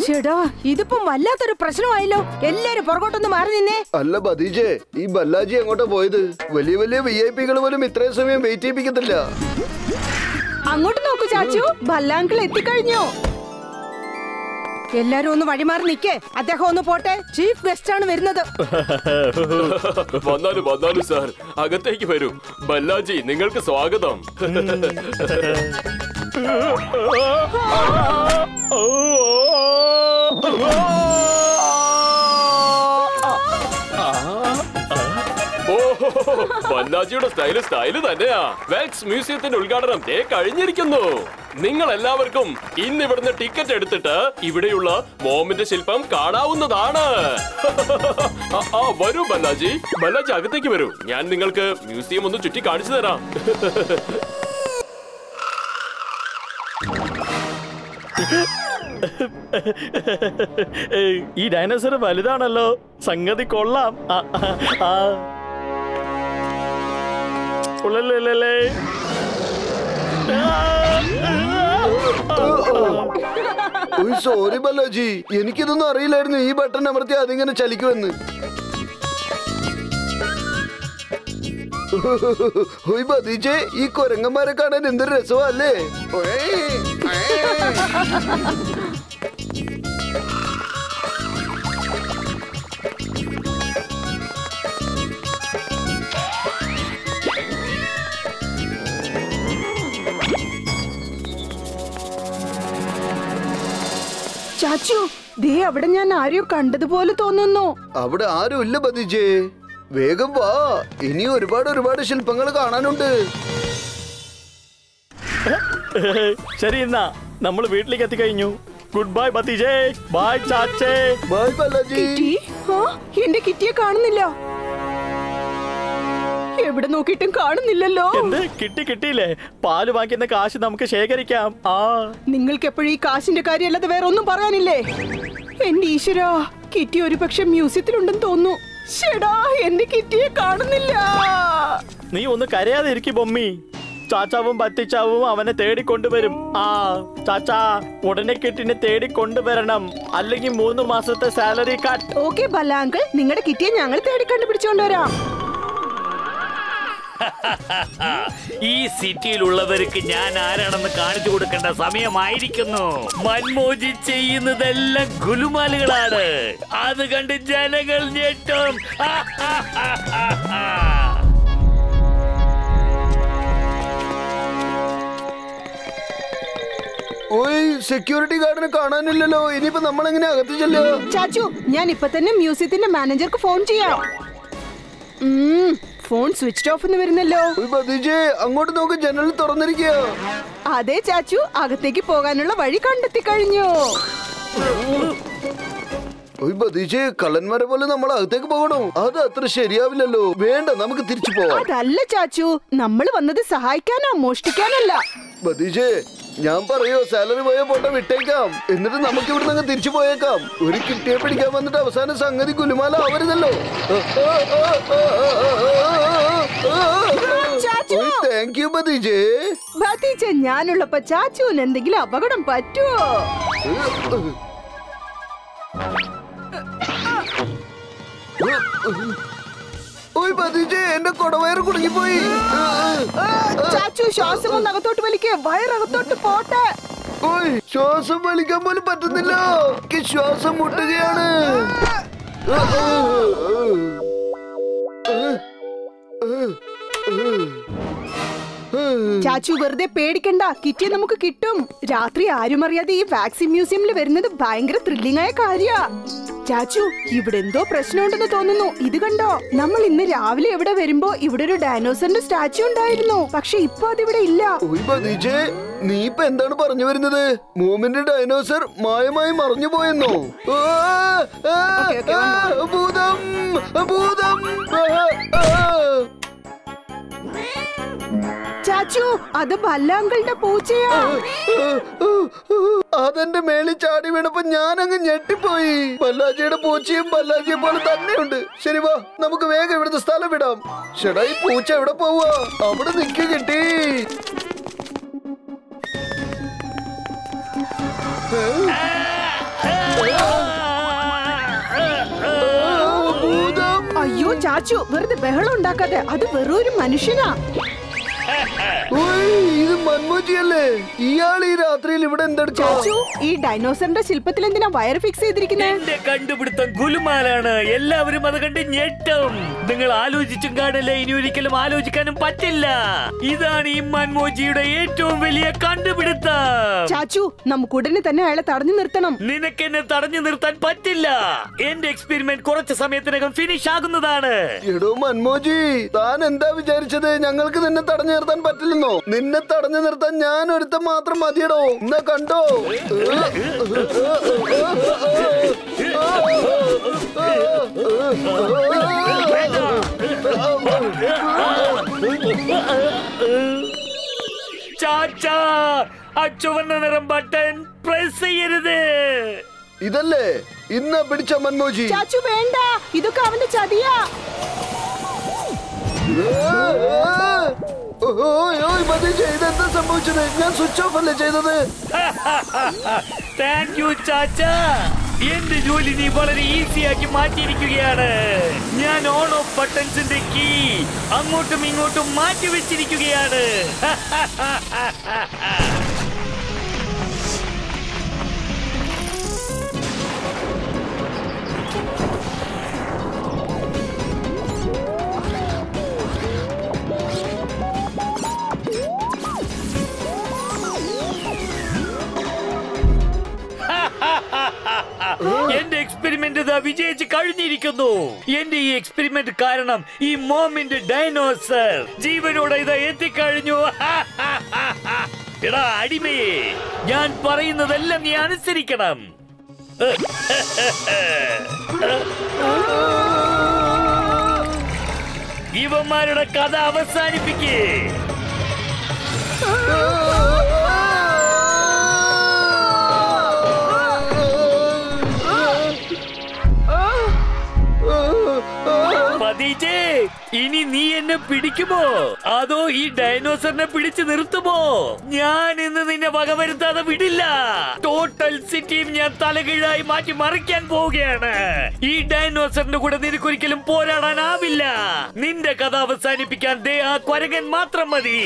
ചേടാ ഇതിപ്പം വല്ലാത്തൊരു പ്രശ്നമായല്ലോ എല്ലാരും പുറകോട്ടൊന്ന് മാറി നിന്നേ അല്ല ബദീജെ ഈ ബല്ലാജി എങ്ങോട്ടാ പോയത് വലിയ വലിയ വി ഐ പികൾ പോലും ഇത്രയും സമയം വെയിറ്റ് ചെയ്യിപ്പിക്കത്തില്ല അങ്ങോട്ട് നോക്കൂ ചാച്ചു ബല്ലാങ്കിൾ എത്തിക്കഴിഞ്ഞു എല്ലാരും ഒന്ന് വഴിമാറി നിക്കേ അദ്ദേഹം ഒന്ന് പോട്ടെ ചീഫ് ഗസ്റ്റ് ആണ് വരുന്നത് വന്നാലും വന്നാലും സാർ അകത്തേക്ക് വരൂ ബല്ലാജി നിങ്ങൾക്ക് സ്വാഗതം ഓ ബല്ലാജിയുടെ സ്റ്റൈല് സ്റ്റൈല് തന്നെയാ വാക്സ് മ്യൂസിയത്തിന്റെ ഉദ്ഘാടനം ദേ കഴിഞ്ഞിരിക്കുന്നു നിങ്ങൾ എല്ലാവർക്കും ഇന്ന് ഇവിടുന്ന് ടിക്കറ്റ് എടുത്തിട്ട് ഇവിടെയുള്ള മോമിന്റെ ശില്പം കാണാവുന്നതാണ് ആ, ആ വരൂ ബല്ലാജി ബല്ലാജി അകത്തേക്ക് വരൂ ഞാൻ നിങ്ങൾക്ക് മ്യൂസിയം ഒന്ന് ചുറ്റി കാണിച്ചു തരാം ഏയ്, ഈ ഡൈനോസർ വലുതാണല്ലോ സംഗതി കൊള്ളാം ആ, ആ, ആ. ഉള്ളല്ലേ സോറി ബല്ലാജി എനിക്കിതൊന്നും അറിയില്ലായിരുന്നു ഈ ബട്ടൺ അമർത്തി അതിങ്ങനെ ചലിക്കുമെന്ന് ഹോയ് ബദീജെ ഈ കുരങ്ങന്മാരെ കാണാൻ എന്തൊരു രസമല്ലേ ചാച്ചു ദേ അവിടെ ഞാൻ ആരെയോ കണ്ടതുപോലെ തോന്നുന്നു അവിടെ ആരും ഇല്ല ബദീജെ വേഗം വാ ഇനി ഒരുപാട് ഒരുപാട് ശില്പങ്ങൾ കാണാനുണ്ട് ശരി എന്നാ നമ്മൾ വീട്ടിലേക്ക് എത്തിക്കഴിഞ്ഞു ഗുഡ് ബൈ ബത്തീജേ ബൈ ചാച്ചേ ബൈ ബല്ലാജി കിറ്റി ആ എന്റെ കിറ്റിയെ കാണുന്നില്ല എവിടെ നോക്കിയിട്ടും കാണുന്നില്ലല്ലോ എന്ത് കിട്ടി കിട്ടിയില്ലേ പാല് വാങ്ങിക്കുന്ന കാശ് നമുക്ക് ശേഖരിക്കാം ആ നിങ്ങൾക്ക് എപ്പോഴും ഈ കാശിന്റെ കാര്യമല്ലാതെ വേറെ ഒന്നും പറയാനില്ലേ എന്റെ ഈശ്വരാ കിറ്റി ഒരു പക്ഷെ മ്യൂസിയത്തിലുണ്ടെന്ന് തോന്നുന്നു ഷെടാ എന്റെ കിറ്റിയെ കാണുന്നില്ല നീ ഒന്ന് കരയാതെ ഇരിക്കും ബൊമ്മി ചാച്ചാവും ബത്തിച്ചാവും അവനെ തേടിക്കൊണ്ടുവരും ആ ചാച്ചാ ഉടനെ കിട്ടിനെ തേടിക്കൊണ്ടുവരണം അല്ലെങ്കിൽ മൂന്ന് മാസത്തെ സാലറി കട്ട് ഓക്കെ ബല്ലാങ്കിൾ നിങ്ങളുടെ കിറ്റിയെ ഞങ്ങൾ തേടി കണ്ടുപിടിച്ചോണ്ടുവരാം ഈ സിറ്റിയിലുള്ളവർക്ക് ഞാൻ ആരാണെന്ന് കാണിച്ചു കൊടുക്കേണ്ട സമയമായിരിക്കുന്നു മൻമോജി ചെയ്യുന്നതെല്ലാം ഗുലുമാലുകളാണ് അത് കണ്ട് ജനങ്ങൾ ഞെട്ടും ഓയ് സെക്യൂരിറ്റി ഗാർഡിനെ കാണാനില്ലല്ലോ ഇനിയിപ്പോ നമ്മൾ എങ്ങനെ അകത്ത് ചെല്ലോ ചാച്ചു ഞാൻ ഇപ്പൊ തന്നെ മ്യൂസിയത്തിന്റെ മാനേജർക്ക് ഫോൺ ചെയ്യാം ഉം, ഫോൺ സ്വിച്ച് ഓഫ് എന്ന് വരുന്നല്ലോ ഓയ് ബദീജെ അങ്ങോട്ട് നോക്ക് ജനൽ തുറന്നിരിക്കുക അതെ ചാച്ചു അകത്തേക്ക് പോകാനുള്ള വഴി കണ്ടെത്തി കഴിഞ്ഞു ഓയ് ബദീജെ കള്ളന്മാരെ പോലെ നമ്മൾ അകത്തേക്ക് പോകണോ അത് അത്ര ശരിയാവില്ലല്ലോ വേണ്ട നമുക്ക് തിരിച്ചു പോവാം അതല്ല ചാച്ചു നമ്മൾ വന്നത് സഹായിക്കാനോ മോഷ്ടിക്കാനല്ല ബദീജെ ഞാൻ പറയോ സാലറി പോയ പോട്ടെ വിട്ടേക്കാം എന്നിട്ട് നമുക്ക് ഇവിടുന്ന് അങ്ങ് തിരിച്ചു പോയേക്കാം ഒരു കിട്ടിയെ പിടിക്കാൻ വന്നിട്ട് അവസാനം സംഗതി കുലുമാല ആവരുതല്ലോ ചാച്ചു! താങ്ക് യു ബദീജെ ഭതീച്ച ഞാനുള്ളപ്പോ ചാച്ചുവിന് എന്തെങ്കിലും അപകടം പറ്റുമോ ഓയ് ബദീജെ എന്റെ കൊടവയറ് കുടുങ്ങിപ്പോയി ആ, ചാച്ചു ശ്വാസം ഒന്ന് അകത്തോട്ട് വലിക്കേ വയറകത്തോട്ട് പോട്ടെ ഓയ് ശ്വാസം വലിക്കാൻ പോലും പറ്റുന്നില്ല എനിക്ക് ശ്വാസം മുട്ടുകയാണ് ചാച്ചു വെറുതെ പേടിക്കണ്ട കിറ്റിയെ നമുക്ക് കിട്ടും രാത്രി ആരും അറിയാതെ ഈ വാക്സിൻ മ്യൂസിയമിൽ വരുന്നത് ഭയങ്കര ത്രില്ലിംഗ് ആയ കാര്യാ ചാച്ചു ഇവിടെ എന്തോ പ്രശ്നമുണ്ടെന്ന് തോന്നുന്നു ഇത് കണ്ടോ നമ്മൾ ഇന്ന് രാവിലെ ഇവിടെ വരുമ്പോ ഇവിടെ ഒരു ഡൈനോസറിന്റെ സ്റ്റാച്ചു ഉണ്ടായിരുന്നു പക്ഷെ ഇപ്പൊ അതിവിടെ ഇല്ല ഓയ് ബദീജെ നീ ഇപ്പൊ എന്താണ് പറഞ്ഞു വരുന്നത് മൂമിന്റെ ഡൈനോസർ മായമായി മറഞ്ഞു പോയെന്നോ ആ, ആ, ഓക്കേ, ഓക്കേ, ആ, ഭൂതം ഭൂതം ആ, ആ. ചാച്ചു അത് ബല്ലാങ്കളുടെ പൂച്ചയാ അതെന്റെ മേളിൽ ചാടി വീണപ്പോ ഞാൻ അങ്ങ് ഞെട്ടിപ്പോയി ബല്ലാജിയുടെ പൂച്ചയും ബല്ലാജിയെ പോലെ തന്നെയുണ്ട് ശരി വാ നമുക്ക് വേഗം ഇവിടുത്തെ സ്ഥലം വിടാം ചേട്ടാ ഈ പൂച്ച എവിടെ പോവാ അവിടെ നിക്ക് കിട്ടി ചാച്ചു വെറുതെ ബഹളം ഉണ്ടാക്കാതെ അത് വെറും ഒരു മനുഷ്യനാ ഓയ്, ഇത് മൻമോജിയല്ലേ ഇയാൾ ഈ രാത്രിയിൽ ഇവിടെ എന്തെടുക്കാ ചാച്ചു ഈ ഡൈനോസറിന്റെ ശില്പത്തിൽ എന്തിനാ വയർ ഫിക്സ് ചെയ്തിരിക്കുന്നത് എന്റെ കണ്ടുപിടുത്തം ഗുലുമാലാണ് എല്ലാവരും അത് കണ്ട് ഞെട്ടും നിങ്ങൾ ആലോചിച്ചും കാണില്ല ഇനി ഒരിക്കലും ആലോചിക്കാനും പറ്റില്ല ഇതാണ് ഈ മൻമോജിയുടെ ഏറ്റവും വലിയ കണ്ടുപിടുത്തം ചാച്ചു നമുക്ക് ഉടനെ തന്നെ അയാളെ തടഞ്ഞു നിർത്തണം നിനക്ക് എന്നെ തടഞ്ഞു നിർത്താൻ പറ്റില്ല എന്റെ എക്സ്പെരിമെന്റ് കുറച്ച് സമയത്തിനകം ഫിനിഷ് ആകുന്നതാണ് എടോ മൻമോജി താൻ എന്താ വിചാരിച്ചത് ഞങ്ങൾക്ക് നിന്നെ തടഞ്ഞു നിർത്താൻ പറ്റില്ലെന്നോ നിന്നെ തടഞ്ഞു നിർത്താൻ ഞാൻ ഒരുത്തൻ മാത്രം മതിയടോ എന്നാ കണ്ടോ ചാച്ചാ ആ ചുവന്ന നിറം ബട്ടൺ പ്രസ് ചെയ്യരുത് ഇതല്ലേ ഇന്ന് പിടിച്ച മൻമോജി ചാച്ചു വേണ്ട ഇതൊക്കെ അവന്റെ ചതിയാ ഇതെന്താ സംഭവിച്ചത് ഞാൻ സ്വിച്ച് ഓഫ് അല്ലേ ചെയ്തത് താങ്ക് യു ചാച്ചാ എന്റെ ജോലി നീ വളരെ ഈസി ആക്കി മാറ്റിയിരിക്കുകയാണ് ഞാൻ ഓൺ ഓഫ് ബട്ടൺസിന്റെ കീ അങ്ങോട്ടും ഇങ്ങോട്ടും മാറ്റി വെച്ചിരിക്കുകയാണ് എന്റെ എക്സ്പെരിമെന്റ് ഇതാ വിജയിച്ച് കഴിഞ്ഞിരിക്കുന്നു എന്റെ ഈ എക്സ്പെരിമെന്റ് കാരണം ഈ മോമിന്റെ ഡൈനോസർ ജീവനോടെ ഇതാ എത്തിക്കഴിഞ്ഞു എടാ അടിമയെ ഞാൻ പറയുന്നതെല്ലാം നീ അനുസരിക്കണം ഇവന്മാരുടെ കഥ അവസാനിപ്പിക്കേ പതീജേ ഇനി നീ എന്നെ പിടിക്കുമോ അതോ ഈ ഡൈനോസറിനെ പിടിച്ചു നിർത്തുമോ ഞാൻ ഇന്ന് നിന്നെ വകവരുത്താതെ വിടില്ല ടോട്ടൽ സിറ്റിയും ഞാൻ തലകീഴായി മാറ്റി മറിക്കാൻ പോവുകയാണ് ഈ ഡൈനോസറിന്റെ കൂടെ നിനക്കൊരിക്കലും പോരാടാനാവില്ല നിന്റെ കഥ അവസാനിപ്പിക്കാൻ ദേ ആ കൊരകൻ മാത്രം മതി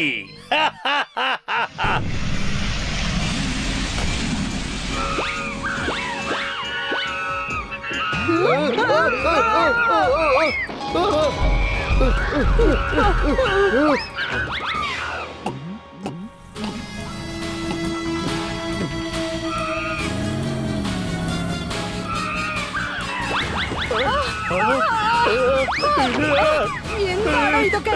എന്താണോ ഇതൊക്കെ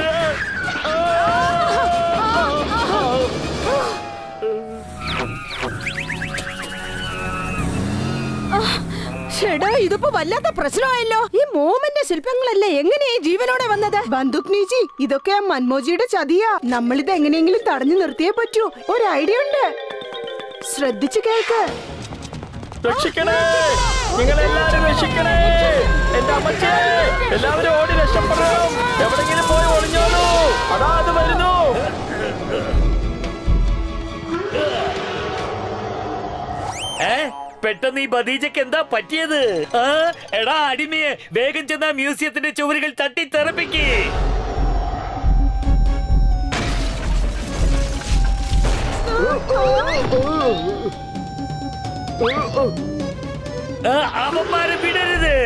ഷെടാ ഇതിപ്പോ വല്ലാത്ത പ്രശ്നമായല്ലോ ഈ മോമന്റെ ശില്പങ്ങളല്ലേ എങ്ങനെയാ ഈ ജീവനോടെ വന്നത് ബന്ദുക് നീജി ഇതൊക്കെ ആ മൻമോജിയുടെ ചതിയാ നമ്മളിത് എങ്ങനെയെങ്കിലും തടഞ്ഞു നിർത്തിയേ പറ്റൂ ഒരു ഐഡിയ ഉണ്ട് ശ്രദ്ധിച്ചു കേൾക്ക് രക്ഷിക്കണേ നിങ്ങൾ എല്ലാരും രക്ഷിക്കണേ എന്റെ അമ്മച്ചേ എല്ലാവരും ഓടി രക്ഷപ്പെടണം എവിടെങ്കിലും പോയി ഒളിഞ്ഞോളൂ അതാ അത് വരുന്നു ഏ പെട്ടെന്ന് ഈ ബദീജക്ക് എന്താ പറ്റിയത് ആ എടാ അടിമയെ വേഗം ചെന്ന മ്യൂസിയത്തിന്റെ ചുവരുകൾ തട്ടി തെറപ്പിക്കേ അവന്മാരെ വിടരുത്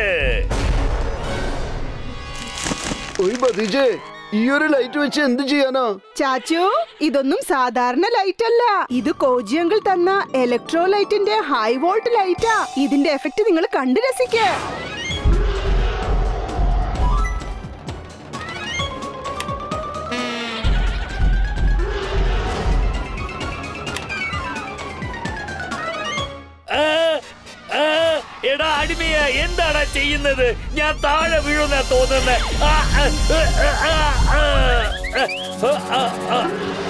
ഒയ് ബദീജേ ഈ ഒരു ലൈറ്റ് വെച്ച് എന്ത് ചെയ്യാനാ ചാച്ചു ഇതൊന്നും സാധാരണ ലൈറ്റ് അല്ല ഇത് കോജിയങ്കിൾ തന്ന ഇലക്ട്രോ ലൈറ്റിന്റെ ഹൈ വോൾട്ട് ലൈറ്റാ ഇതിന്റെ എഫക്ട് നിങ്ങൾ കണ്ടു രസിക്കേ ആ, ആ, എടാ അടിമയ എന്താടാ ചെയ്യുന്നത് ഞാൻ താഴെ വീഴുന്ന തോന്നുന്നത് ആ, ആ, ആ, ആ, ആ, ആ, ആ,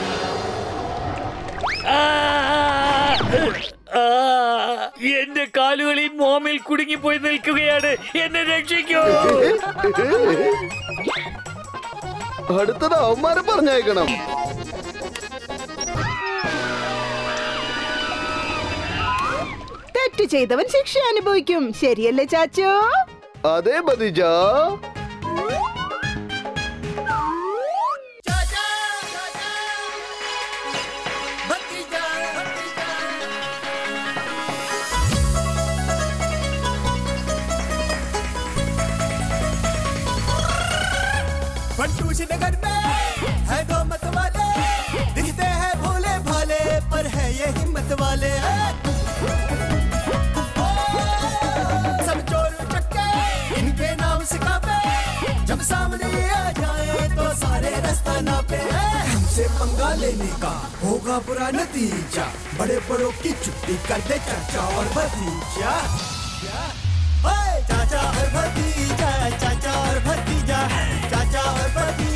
ആ, ആ, എന്റെ കാലുകളിൽ മോമിൽ കുടുങ്ങിപ്പോയി നിൽക്കുകയാണ് എന്നെ രക്ഷിക്കൂ അടുത്തത് അവന്മാരെ പറഞ്ഞയക്കണം തെറ്റ് ചെയ്തവൻ ശിക്ഷ അനുഭവിക്കും ശരിയല്ലേ ചാച്ചു അതെ ബദീജ बंटू नगर में है दो मत वाले दिखते हैं भोले भाले पर है ये हिम्मत वाले सब चोर चक्के इनके नाम से कापे जब सामने आ जाए तो सारे रास्ता नापे हमसे पंगा लेने का होगा बुरा नतीजा बड़े बड़ों की छुट्टी कर दे चाचा और भतीजा ओए, चाचा और भतीजा चाचा और भतीजा चाचा और भतीजा